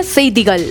செய்திகள்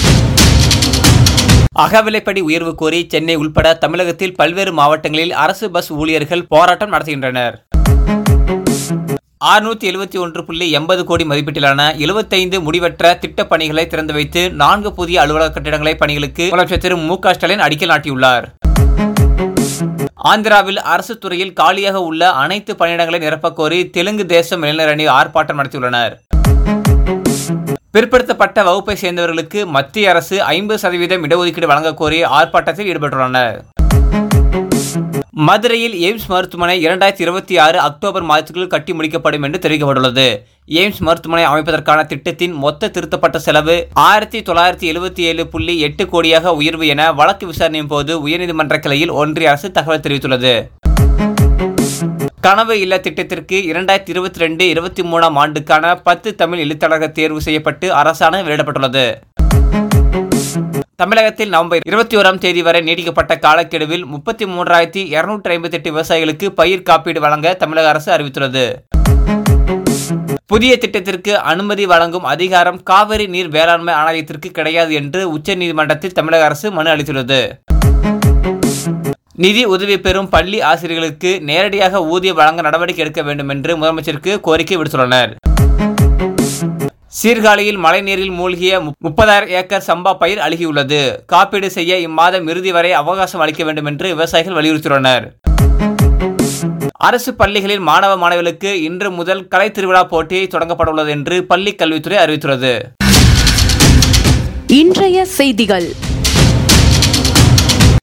அகவிலைப்படி உயர்வு கோரி சென்னை உள்பட தமிழகத்தில் பல்வேறு மாவட்டங்களில் அரசு பஸ் ஊழியர்கள் போராட்டம் நடத்துகின்றனர் ஆறுநூத்தி எழுபத்தி ஒன்று புள்ளி எண்பது கோடி மதிப்பீட்டிலான எழுபத்தைந்து முடிவற்ற திட்டப் பணிகளை திறந்து வைத்து நான்கு புதிய அலுவலக கட்டிடங்களை பணிகளுக்கு முதலமைச்சர் திரு மு க ஸ்டாலின் அடிக்கல் நாட்டியுள்ளார் ஆந்திராவில் அரசு துறையில் காலியாக உள்ள அனைத்து பணியிடங்களை நிரப்பக் கோரி தெலுங்கு தேசம் இளைஞர் அணி ஆர்ப்பாட்டம் நடத்தியுள்ளனர் பிற்படுத்தப்பட்ட வகுப்பை சேர்ந்தவர்களுக்கு மத்திய அரசு ஐம்பது சதவீதம் இடஒதுக்கீடு வழங்கக் கோரி ஆர்ப்பாட்டத்தில் ஈடுபட்டுள்ளனர் மதுரையில் எய்ம்ஸ் மருத்துவமனை இரண்டாயிரத்தி இருபத்தி ஆறு அக்டோபர் மாதத்துக்குள் கட்டி முடிக்கப்படும் என்று தெரிவிக்கப்பட்டுள்ளது எய்ம்ஸ் மருத்துவமனை அமைப்பதற்கான திட்டத்தின் மொத்த திருத்தப்பட்ட செலவு ஆயிரத்தி தொள்ளாயிரத்தி எழுபத்தி ஏழு புள்ளி எட்டு கோடியாக உயர்வு என வழக்கு விசாரணையின் போது உயர்நீதிமன்ற கிளையில் ஒன்றிய அரசு தகவல் தெரிவித்துள்ளது கனவு இல்ல திட்டத்திற்கு இரண்டாயிரத்தி இருபத்தி ரெண்டு இருபத்தி மூணாம் ஆண்டுக்கான பத்து தமிழ் எழுத்தாளர்கள் தேர்வு செய்யப்பட்டு அரசாணை வெளியிடப்பட்டுள்ளது தமிழகத்தில் நவம்பர் இருபத்தி ஓராம் தேதி வரை நீடிக்கப்பட்ட காலக்கெடுவில் முப்பத்தி மூன்றாயிரத்தி இருநூற்றி ஐம்பத்தி எட்டு விவசாயிகளுக்கு பயிர் காப்பீடு வழங்க தமிழக அரசு அறிவித்துள்ளது புதிய திட்டத்திற்கு அனுமதி வழங்கும் அதிகாரம் காவிரி நீர் வேளாண்மை ஆணையத்திற்கு கிடையாது என்று உச்சநீதிமன்றத்தில் தமிழக அரசு மனு அளித்துள்ளது நிதி உதவி பெறும் பள்ளி ஆசிரியர்களுக்கு நேரடியாக ஊதியம் வழங்க நடவடிக்கை எடுக்க வேண்டும் என்று முதலமைச்சருக்கு கோரிக்கை விடுத்துள்ளனர் சீர்காழியில் மழைநீரில் மூழ்கிய முப்பதாயிரம் ஏக்கர் சம்பா பயிர் அழுகியுள்ளது காப்பீடு செய்ய இம்மாதம் இறுதி வரை அவகாசம் அளிக்க வேண்டும் என்று விவசாயிகள் வலியுறுத்தியுள்ளனர் அரசு பள்ளிகளில் மாணவ மாணவிகளுக்கு இன்று முதல் கலை திருவிழா போட்டி தொடங்கப்பட உள்ளது என்று பள்ளி கல்வித்துறை அறிவித்துள்ளது இன்றைய செய்திகள்